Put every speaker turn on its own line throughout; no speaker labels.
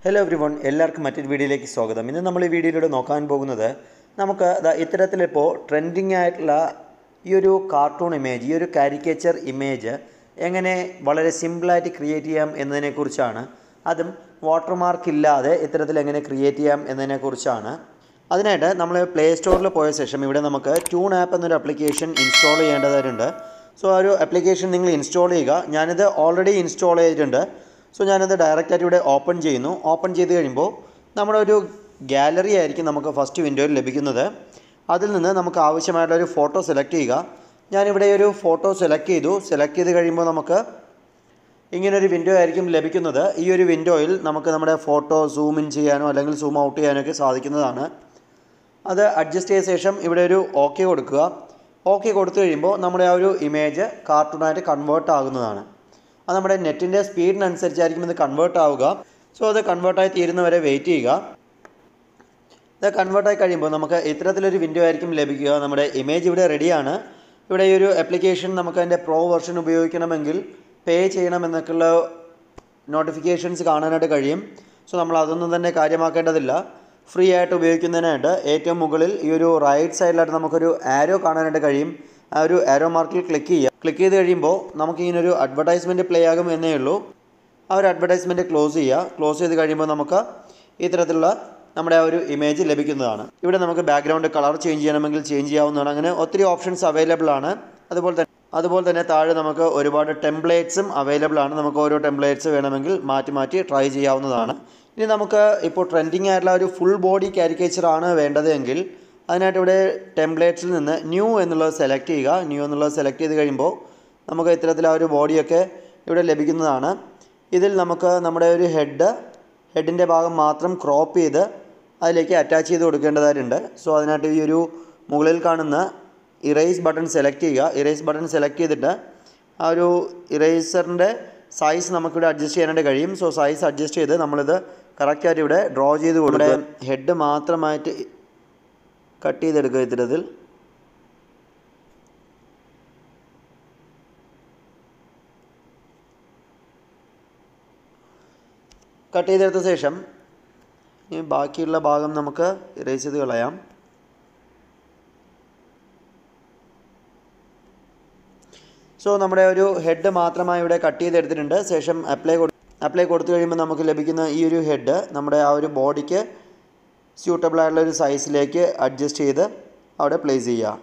hello every one എല്ലാവർക്കും മറ്റൊരു വീഡിയോയിലേക്ക് സ്വാഗതം ഇന്ന് നമ്മൾ ഈ വീഡിയോയിലൂടെ നോക്കാൻ പോകുന്നത് നമുക്ക് ദാ ഇത്തരത്തിലിപ്പോൾ ട്രെൻഡിങ് ആയിട്ടുള്ള ഈ ഒരു കാർട്ടൂൺ ഇമേജ് ഈ ഒരു കാരിക്കേച്ചർ ഇമേജ് എങ്ങനെ വളരെ സിമ്പിളായിട്ട് ക്രിയേറ്റ് ചെയ്യാം എന്നതിനെക്കുറിച്ചാണ് അതും വാട്ടർമാർക്ക് ഇല്ലാതെ ഇത്തരത്തിൽ എങ്ങനെ ക്രിയേറ്റ് ചെയ്യാം എന്നതിനെക്കുറിച്ചാണ് അതിനായിട്ട് നമ്മൾ പ്ലേ സ്റ്റോറിൽ പോയ ശേഷം ഇവിടെ നമുക്ക് ട്യൂൺ ആപ്പ് എന്നൊരു ആപ്ലിക്കേഷൻ ഇൻസ്റ്റാൾ ചെയ്യേണ്ടതായിട്ടുണ്ട് സോ ആ ഒരു ആപ്ലിക്കേഷൻ നിങ്ങൾ ഇൻസ്റ്റാൾ ചെയ്യുക ഞാനിത് ഓൾറെഡി ഇൻസ്റ്റാൾ ചെയ്തിട്ടുണ്ട് സോ ഞാനത് ഡയറക്റ്റായിട്ട് ഇവിടെ ഓപ്പൺ ചെയ്യുന്നു ഓപ്പൺ ചെയ്ത് കഴിയുമ്പോൾ നമ്മുടെ ഒരു ഗാലറി ആയിരിക്കും നമുക്ക് ഫസ്റ്റ് വിൻഡോയിൽ ലഭിക്കുന്നത് അതിൽ നിന്ന് നമുക്ക് ആവശ്യമായിട്ടുള്ള ഒരു ഫോട്ടോ സെലക്ട് ചെയ്യുക ഞാനിവിടെ ഒരു ഫോട്ടോ സെലക്ട് ചെയ്തു സെലക്ട് ചെയ്ത് കഴിയുമ്പോൾ നമുക്ക് ഇങ്ങനൊരു വിൻഡോ ആയിരിക്കും ലഭിക്കുന്നത് ഈ ഒരു വിൻഡോയിൽ നമുക്ക് നമ്മുടെ ഫോട്ടോ സൂം ഇൻ ചെയ്യാനോ അല്ലെങ്കിൽ സൂം ഔട്ട് ചെയ്യാനോ ഒക്കെ സാധിക്കുന്നതാണ് അത് അഡ്ജസ്റ്റ് ചെയ്ത ശേഷം ഇവിടെ ഒരു ഓക്കെ കൊടുക്കുക ഓക്കെ കൊടുത്തു കഴിയുമ്പോൾ നമ്മുടെ ആ ഒരു ഇമേജ് കാർട്ടൂണായിട്ട് കൺവേർട്ട് ആകുന്നതാണ് അത് നമ്മുടെ നെറ്റിൻ്റെ സ്പീഡിനനുസരിച്ചായിരിക്കും ഇത് കൺവേർട്ട് ആവുക സോ അത് കൺവേർട്ടായി തീരുന്നവരെ വെയിറ്റ് ചെയ്യുക ഇത് കൺവേർട്ടായി കഴിയുമ്പോൾ നമുക്ക് ഇത്തരത്തിലൊരു വിൻഡോ ആയിരിക്കും ലഭിക്കുക നമ്മുടെ ഇമേജ് ഇവിടെ റെഡിയാണ് ഇവിടെ ഈ ഒരു ആപ്ലിക്കേഷൻ നമുക്ക് അതിൻ്റെ പ്രോ വെർഷൻ ഉപയോഗിക്കണമെങ്കിൽ പേ ചെയ്യണമെന്നൊക്കെയുള്ള നോട്ടിഫിക്കേഷൻസ് കാണാനായിട്ട് കഴിയും സോ നമ്മൾ അതൊന്നും തന്നെ കാര്യമാക്കേണ്ടതില്ല ഫ്രീ ആയിട്ട് ഉപയോഗിക്കുന്നതിനായിട്ട് ഏറ്റവും മുകളിൽ ഈ ഒരു റൈറ്റ് സൈഡിലായിട്ട് നമുക്കൊരു ആരോ കാണാനായിട്ട് കഴിയും ആ ഒരു ആരോ മാർക്കിൽ ക്ലിക്ക് ചെയ്യുക ക്ലിക്ക് ചെയ്ത് കഴിയുമ്പോൾ നമുക്കിങ്ങനെ ഒരു അഡ്വർടൈസ്മെൻറ്റ് പ്ലേ ആകും എന്നേ ഉള്ളൂ ആ ഒരു അഡ്വർടൈസ്മെൻറ്റ് ക്ലോസ് ചെയ്യുക ക്ലോസ് ചെയ്ത് കഴിയുമ്പോൾ നമുക്ക് ഇത്തരത്തിലുള്ള നമ്മുടെ ആ ഒരു ഇമേജ് ലഭിക്കുന്നതാണ് ഇവിടെ നമുക്ക് ബാക്ക്ഗ്രൗണ്ട് കളർ ചേഞ്ച് ചെയ്യണമെങ്കിൽ ചേഞ്ച് ചെയ്യാവുന്നതാണ് അങ്ങനെ ഒത്തിരി ഓപ്ഷൻസ് അവൈലബിൾ ആണ് അതുപോലെ തന്നെ അതുപോലെ തന്നെ താഴെ നമുക്ക് ഒരുപാട് ടെംപ്ലേറ്റ്സും അവൈലബിൾ ആണ് നമുക്ക് ഓരോ ടെംപ്ലേറ്റ്സ് വേണമെങ്കിൽ മാറ്റി മാറ്റി ട്രൈ ചെയ്യാവുന്നതാണ് ഇനി നമുക്ക് ഇപ്പോൾ ട്രെൻഡിങ് ആയിട്ടുള്ള ഒരു ഫുൾ ബോഡി കാരിക്കേച്ചർ ആണ് വേണ്ടത് എങ്കിൽ അതിനായിട്ട് ഇവിടെ ടെംപ്ലേറ്റ്സിൽ നിന്ന് ന്യൂ എന്നുള്ളത് സെലക്ട് ചെയ്യുക ന്യൂ എന്നുള്ളത് സെലക്ട് ചെയ്ത് കഴിയുമ്പോൾ നമുക്ക് ഇത്തരത്തിൽ ആ ഒരു ബോഡിയൊക്കെ ഇവിടെ ലഭിക്കുന്നതാണ് ഇതിൽ നമുക്ക് നമ്മുടെ ഒരു ഹെഡ് ഹെഡിൻ്റെ ഭാഗം മാത്രം ക്രോപ്പ് ചെയ്ത് അതിലേക്ക് അറ്റാച്ച് ചെയ്ത് കൊടുക്കേണ്ടതായിട്ടുണ്ട് സോ അതിനായിട്ട് ഈ ഒരു മുകളിൽ കാണുന്ന ഇറേസ് ബട്ടൺ സെലക്ട് ചെയ്യുക ഇറേസ് ബട്ടൺ സെലക്ട് ചെയ്തിട്ട് ആ ഒരു ഇറേസറിൻ്റെ സൈസ് നമുക്കിവിടെ അഡ്ജസ്റ്റ് ചെയ്യാനായിട്ട് കഴിയും സോ സൈസ് അഡ്ജസ്റ്റ് ചെയ്ത് നമ്മളിത് കറക്റ്റായിട്ട് ഇവിടെ ഡ്രോ ചെയ്ത് കൊടുക്കുക ഹെഡ് മാത്രമായിട്ട് കട്ട് ചെയ്തെടുക്കുക ഇത്തരത്തിൽ കട്ട് ചെയ്തെടുത്ത ശേഷം ഇനി ബാക്കിയുള്ള ഭാഗം നമുക്ക് ഇറേസ് ചെയ്ത് കളയാം സോ നമ്മുടെ ഒരു ഹെഡ് മാത്രമായി ഇവിടെ കട്ട് ചെയ്തെടുത്തിട്ടുണ്ട് ശേഷം അപ്ലൈ കൊടു അപ്ലൈ കൊടുത്തു കഴിയുമ്പോൾ നമുക്ക് ലഭിക്കുന്ന ഈ ഒരു ഹെഡ് നമ്മുടെ ആ ഒരു ബോഡിക്ക് സ്യൂട്ടബിൾ ആയിട്ടുള്ള ഒരു സൈസിലേക്ക് അഡ്ജസ്റ്റ് ചെയ്ത് അവിടെ പ്ലേസ് ചെയ്യുക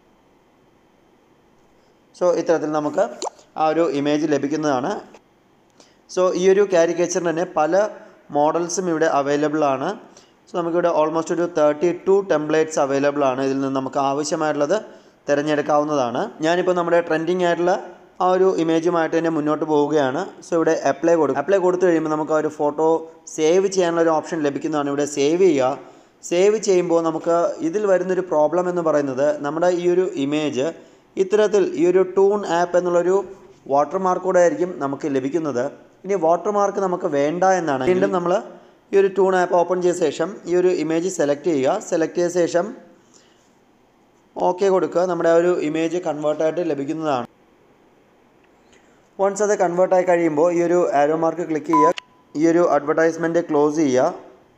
സോ ഇത്തരത്തിൽ നമുക്ക് ആ ഒരു ഇമേജ് ലഭിക്കുന്നതാണ് സോ ഈ ഒരു കാരിക്കേച്ചറിന് തന്നെ പല മോഡൽസും ഇവിടെ അവൈലബിൾ ആണ് സോ നമുക്കിവിടെ ഓൾമോസ്റ്റ് ഒരു തേർട്ടി ടു ടെംപ്ലേറ്റ്സ് അവൈലബിൾ ആണ് ഇതിൽ നിന്ന് നമുക്ക് ആവശ്യമായിട്ടുള്ളത് തിരഞ്ഞെടുക്കാവുന്നതാണ് ഞാനിപ്പോൾ നമ്മുടെ ട്രെൻഡിങ് ആയിട്ടുള്ള ആ ഒരു ഇമേജുമായിട്ട് തന്നെ മുന്നോട്ട് പോവുകയാണ് സോ ഇവിടെ അപ്ലൈ കൊടുക്കും അപ്ലൈ കൊടുത്തു കഴിയുമ്പോൾ നമുക്ക് ആ ഒരു ഫോട്ടോ സേവ് ചെയ്യാനുള്ള ഒരു ഓപ്ഷൻ ലഭിക്കുന്നതാണ് ഇവിടെ സേവ് ചെയ്യുക സേവ് ചെയ്യുമ്പോൾ നമുക്ക് ഇതിൽ വരുന്നൊരു പ്രോബ്ലം എന്ന് പറയുന്നത് നമ്മുടെ ഈ ഒരു ഇമേജ് ഇത്തരത്തിൽ ഈ ഒരു ടൂൺ ആപ്പ് എന്നുള്ളൊരു വാട്ടർ മാർക്കോടെ ആയിരിക്കും നമുക്ക് ലഭിക്കുന്നത് ഇനി വാട്ടർ മാർക്ക് നമുക്ക് വേണ്ട എന്നാണ് വീണ്ടും നമ്മൾ ഈ ഒരു ടൂൺ ആപ്പ് ഓപ്പൺ ചെയ്ത ശേഷം ഈ ഒരു ഇമേജ് സെലക്ട് ചെയ്യുക സെലക്ട് ചെയ്ത ശേഷം ഓക്കെ കൊടുക്കുക നമ്മുടെ ആ ഒരു ഇമേജ് കൺവേർട്ടായിട്ട് ലഭിക്കുന്നതാണ് വൺസ് അത് കൺവേർട്ടായി കഴിയുമ്പോൾ ഈ ഒരു ആരോ മാർക്ക് ക്ലിക്ക് ചെയ്യുക ഈ ഒരു അഡ്വർടൈസ്മെൻറ്റ് ക്ലോസ് ചെയ്യുക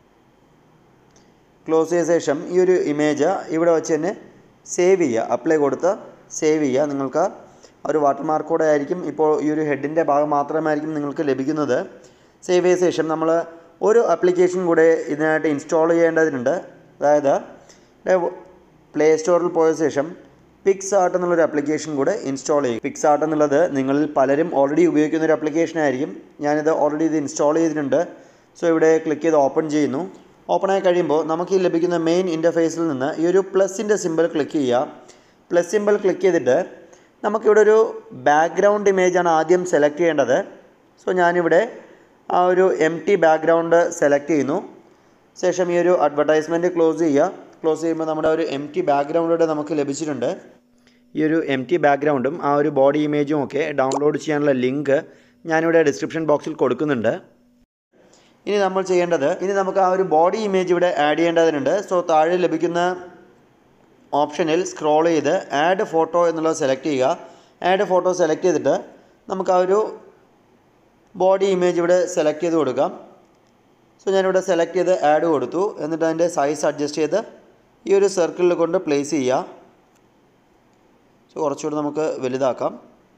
ക്ലോസ് ചെയ്ത ശേഷം ഈ ഒരു ഇമേജ് ഇവിടെ വെച്ച് തന്നെ സേവ് ചെയ്യുക അപ്ലൈ കൊടുത്ത് സേവ് ചെയ്യുക നിങ്ങൾക്ക് ഒരു വാട്ടർ മാർക്കോടെ ആയിരിക്കും ഇപ്പോൾ ഈ ഒരു ഹെഡിൻ്റെ ഭാഗം മാത്രമായിരിക്കും നിങ്ങൾക്ക് ലഭിക്കുന്നത് സേവ് ചെയ്ത ശേഷം നമ്മൾ ഒരു ആപ്ലിക്കേഷൻ കൂടെ ഇതിനായിട്ട് ഇൻസ്റ്റാൾ ചെയ്യേണ്ടതുണ്ട് അതായത് പ്ലേ സ്റ്റോറിൽ പോയ ശേഷം പിക്സ് ആർട്ട് എന്നുള്ളൊരു ആപ്ലിക്കേഷൻ കൂടെ ഇൻസ്റ്റാൾ ചെയ്യും പിക്സ് ആർട്ട് എന്നുള്ളത് നിങ്ങളിൽ പലരും ഓൾറെഡി ഉപയോഗിക്കുന്ന ഒരു ആപ്ലിക്കേഷൻ ആയിരിക്കും ഞാനിത് ഓൾറെഡി ഇത് ഇൻസ്റ്റാൾ ചെയ്തിട്ടുണ്ട് സോ ഇവിടെ ക്ലിക്ക് ചെയ്ത് ഓപ്പൺ ചെയ്യുന്നു ഓപ്പൺ ആയി കഴിയുമ്പോൾ നമുക്ക് ഈ ലഭിക്കുന്ന മെയിൻ ഇൻ്റർഫേസിൽ നിന്ന് ഈ ഒരു പ്ലസിൻ്റെ സിമ്പിൾ ക്ലിക്ക് ചെയ്യുക പ്ലസ് സിമ്പിൾ ക്ലിക്ക് ചെയ്തിട്ട് നമുക്കിവിടെ ഒരു ബാക്ക്ഗ്രൗണ്ട് ഇമേജാണ് ആദ്യം സെലക്ട് ചെയ്യേണ്ടത് സോ ഞാനിവിടെ ആ ഒരു എം ടി ബാക്ക്ഗ്രൗണ്ട് സെലക്ട് ചെയ്യുന്നു ശേഷം ഈ ഒരു അഡ്വർടൈസ്മെൻറ്റ് ക്ലോസ് ചെയ്യുക ക്ലോസ് ചെയ്യുമ്പോൾ നമ്മുടെ ഒരു എം ടി ബാക്ക്ഗ്രൗണ്ടോടെ നമുക്ക് ലഭിച്ചിട്ടുണ്ട് ഈ ഒരു എം ടി ബാക്ക്ഗ്രൗണ്ടും ആ ഒരു ബോഡി ഇമേജും ഒക്കെ ഡൗൺലോഡ് ചെയ്യാനുള്ള ലിങ്ക് ഞാനിവിടെ ഡിസ്ക്രിപ്ഷൻ ബോക്സിൽ കൊടുക്കുന്നുണ്ട് ഇനി നമ്മൾ ചെയ്യേണ്ടത് ഇനി നമുക്ക് ആ ഒരു ബോഡി ഇമേജ് ഇവിടെ ആഡ് ചെയ്യേണ്ടതുണ്ട് സോ താഴെ ലഭിക്കുന്ന ഓപ്ഷനിൽ സ്ക്രോൾ ചെയ്ത് ആഡ് ഫോട്ടോ എന്നുള്ളത് സെലക്ട് ചെയ്യുക ആഡ് ഫോട്ടോ സെലക്ട് ചെയ്തിട്ട് നമുക്ക് ആ ഒരു ബോഡി ഇമേജ് ഇവിടെ സെലക്ട് ചെയ്ത് കൊടുക്കാം സോ ഞാനിവിടെ സെലക്ട് ചെയ്ത് ആഡ് കൊടുത്തു എന്നിട്ട് അതിൻ്റെ സൈസ് അഡ്ജസ്റ്റ് ചെയ്ത് ഈ ഒരു സർക്കിളിൽ കൊണ്ട് പ്ലേസ് ചെയ്യുക സോ കുറച്ചുകൂടി നമുക്ക് വലുതാക്കാം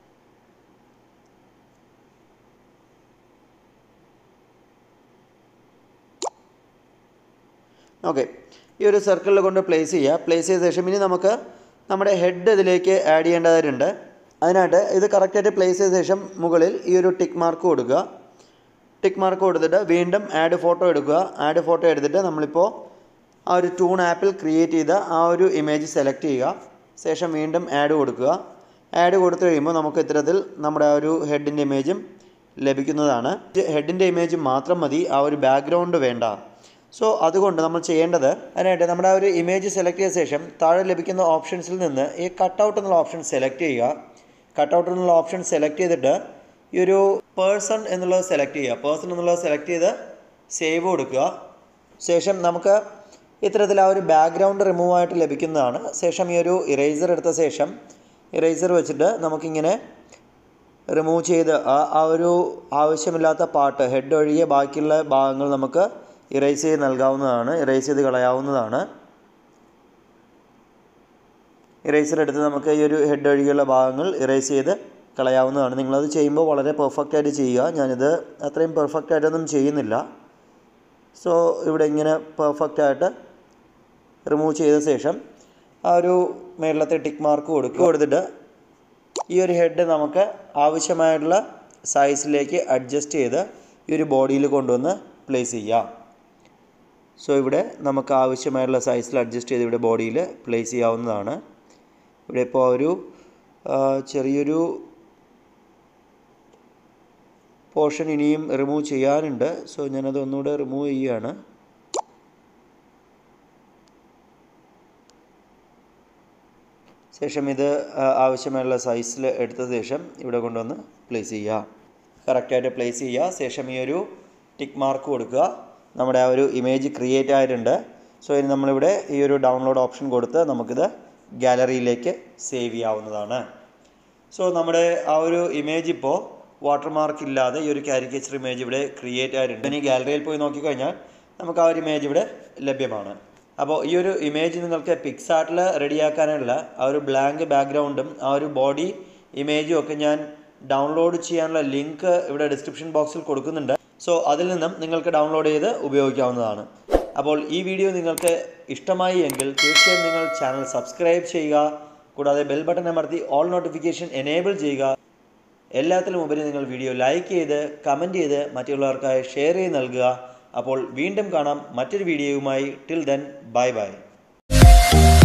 ഓക്കെ ഈ ഒരു സർക്കിളിൽ കൊണ്ട് പ്ലേസ് ചെയ്യുക പ്ലേസ് ചെയ്ത ശേഷം ഇനി നമുക്ക് നമ്മുടെ ഹെഡ് ഇതിലേക്ക് ആഡ് ചെയ്യേണ്ടതായിട്ടുണ്ട് അതിനായിട്ട് ഇത് കറക്റ്റായിട്ട് പ്ലേസ് ചെയ്ത ശേഷം മുകളിൽ ഈ ഒരു ടിക്ക് മാർക്ക് കൊടുക്കുക ടിക്ക് മാർക്ക് കൊടുത്തിട്ട് വീണ്ടും ആഡ് ഫോട്ടോ എടുക്കുക ആഡ് ഫോട്ടോ എടുത്തിട്ട് നമ്മളിപ്പോൾ ആ ഒരു ടൂൺ ആപ്പിൽ ക്രിയേറ്റ് ചെയ്ത ആ ഒരു ഇമേജ് സെലക്ട് ചെയ്യുക ശേഷം വീണ്ടും ആഡ് കൊടുക്കുക ആഡ് കൊടുത്തു കഴിയുമ്പോൾ നമുക്ക് ഇത്തരത്തിൽ നമ്മുടെ ആ ഒരു ഹെഡിൻ്റെ ഇമേജും ലഭിക്കുന്നതാണ് ഹെഡിൻ്റെ ഇമേജ് മാത്രം മതി ആ ഒരു ബാക്ക്ഗ്രൗണ്ട് വേണ്ട സോ അതുകൊണ്ട് നമ്മൾ ചെയ്യേണ്ടത് അതിനായിട്ട് നമ്മുടെ ആ ഒരു ഇമേജ് സെലക്ട് ചെയ്ത ശേഷം താഴെ ലഭിക്കുന്ന ഓപ്ഷൻസിൽ നിന്ന് ഈ കട്ടൗട്ട് എന്നുള്ള ഓപ്ഷൻ സെലക്ട് ചെയ്യുക കട്ടൗട്ട് എന്നുള്ള ഓപ്ഷൻ സെലക്ട് ചെയ്തിട്ട് ഈ ഒരു പേഴ്സൺ എന്നുള്ളത് സെലക്ട് ചെയ്യുക പേഴ്സൺ എന്നുള്ളത് സെലക്ട് ചെയ്ത് സേവ് കൊടുക്കുക ശേഷം നമുക്ക് ഇത്തരത്തിൽ ആ ഒരു ബാക്ക്ഗ്രൗണ്ട് റിമൂവ് ആയിട്ട് ലഭിക്കുന്നതാണ് ശേഷം ഈ ഒരു ഇറേസർ എടുത്ത ശേഷം ഇറേസർ വെച്ചിട്ട് നമുക്കിങ്ങനെ റിമൂവ് ചെയ്ത് ആ ആ ഒരു ആവശ്യമില്ലാത്ത പാർട്ട് ഹെഡ് ഒഴികെ ബാക്കിയുള്ള ഭാഗങ്ങൾ നമുക്ക് ഇറേസ് ചെയ്ത് നൽകാവുന്നതാണ് ഇറേസ് ചെയ്ത് കളയാവുന്നതാണ് ഇറേസർ എടുത്ത് നമുക്ക് ഈ ഒരു ഹെഡ് ഒഴികെയുള്ള ഭാഗങ്ങൾ ഇറേസ് ചെയ്ത് കളയാവുന്നതാണ് നിങ്ങളത് ചെയ്യുമ്പോൾ വളരെ പെർഫെക്റ്റ് ആയിട്ട് ചെയ്യുക ഞാനിത് അത്രയും പെർഫെക്റ്റ് ആയിട്ടൊന്നും ചെയ്യുന്നില്ല സോ ഇവിടെ ഇങ്ങനെ പെർഫെക്റ്റ് ആയിട്ട് റിമൂവ് ചെയ്ത ശേഷം ആ ഒരു മേളത്തെ ടിക്ക് മാർക്ക് കൊടുക്കുക കൊടുത്തിട്ട് ഈ ഒരു ഹെഡ് നമുക്ക് ആവശ്യമായിട്ടുള്ള സൈസിലേക്ക് അഡ്ജസ്റ്റ് ചെയ്ത് ഈ ഒരു ബോഡിയിൽ കൊണ്ടുവന്ന് പ്ലേസ് ചെയ്യാം സോ ഇവിടെ നമുക്ക് ആവശ്യമായിട്ടുള്ള സൈസിൽ അഡ്ജസ്റ്റ് ചെയ്ത് ഇവിടെ ബോഡിയിൽ പ്ലേസ് ചെയ്യാവുന്നതാണ് ഇവിടെ ഇപ്പോൾ ഒരു ആ, ചെറിയൊരു പോർഷൻ ഇനിയും റിമൂവ് ചെയ്യാനുണ്ട് സോ ഞാനത് ഒന്നുകൂടെ റിമൂവ് ചെയ്യുകയാണ് ശേഷം ഇത് ആ, ആവശ്യമായുള്ള സൈസിൽ എടുത്ത ശേഷം ഇവിടെ കൊണ്ടുവന്ന് പ്ലേസ് ചെയ്യുക കറക്റ്റായിട്ട് പ്ലേസ് ചെയ്യുക ശേഷം ഈ ഒരു ടിക്ക് മാർക്ക് കൊടുക്കുക നമ്മുടെ ആ ഒരു ഇമേജ് ക്രിയേറ്റ് ആയിട്ടുണ്ട് സോ ഇനി നമ്മളിവിടെ ഈ ഒരു ഡൗൺലോഡ് ഓപ്ഷൻ കൊടുത്ത് നമുക്കിത് ഗാലറിയിലേക്ക് സേവ് ചെയ്യാവുന്നതാണ് സോ നമ്മുടെ ആ ഒരു ഇമേജ് ഇപ്പോൾ വാട്ടർമാർക്ക് ഇല്ലാതെ ഈ ഒരു കാരിക്കേച്ചർ ഇമേജ് ഇവിടെ ക്രിയേറ്റ് ആയിട്ടുണ്ട് ഇനി ഗാലറിയിൽ പോയി നോക്കിക്കഴിഞ്ഞാൽ നമുക്ക് ആ ഒരു ഇമേജ് ഇവിടെ ലഭ്യമാണ് അപ്പോൾ ഈ ഒരു ഇമേജ് നിങ്ങൾക്ക് പിക്സാർട്ടിൽ റെഡിയാക്കാനുള്ള ആ ഒരു ബ്ലാങ്ക് ബാക്ക്ഗ്രൗണ്ടും ആ ഒരു ബോഡി ഇമേജും ഒക്കെ ഞാൻ ഡൗൺലോഡ് ചെയ്യാനുള്ള ലിങ്ക് ഇവിടെ ഡിസ്ക്രിപ്ഷൻ ബോക്സിൽ കൊടുക്കുന്നുണ്ട് സോ അതിൽ നിന്നും നിങ്ങൾക്ക് ഡൗൺലോഡ് ചെയ്ത് ഉപയോഗിക്കാവുന്നതാണ് അപ്പോൾ ഈ വീഡിയോ നിങ്ങൾക്ക് ഇഷ്ടമായി എങ്കിൽ തീർച്ചയായും നിങ്ങൾ ചാനൽ സബ്സ്ക്രൈബ് ചെയ്യുക കൂടാതെ ബെൽ ബട്ടൺ അമർത്തി ഓൾ നോട്ടിഫിക്കേഷൻ എനേബിൾ ചെയ്യുക എല്ലാത്തിലും ഉപരി നിങ്ങൾ വീഡിയോ ലൈക്ക് ചെയ്ത് കമൻറ്റ് ചെയ്ത് മറ്റുള്ളവർക്കായി ഷെയർ ചെയ്ത് നൽകുക അപ്പോൾ വീണ്ടും കാണാം മറ്റൊരു വീഡിയോയുമായി ടിൽ ദെൻ ബൈ ബൈ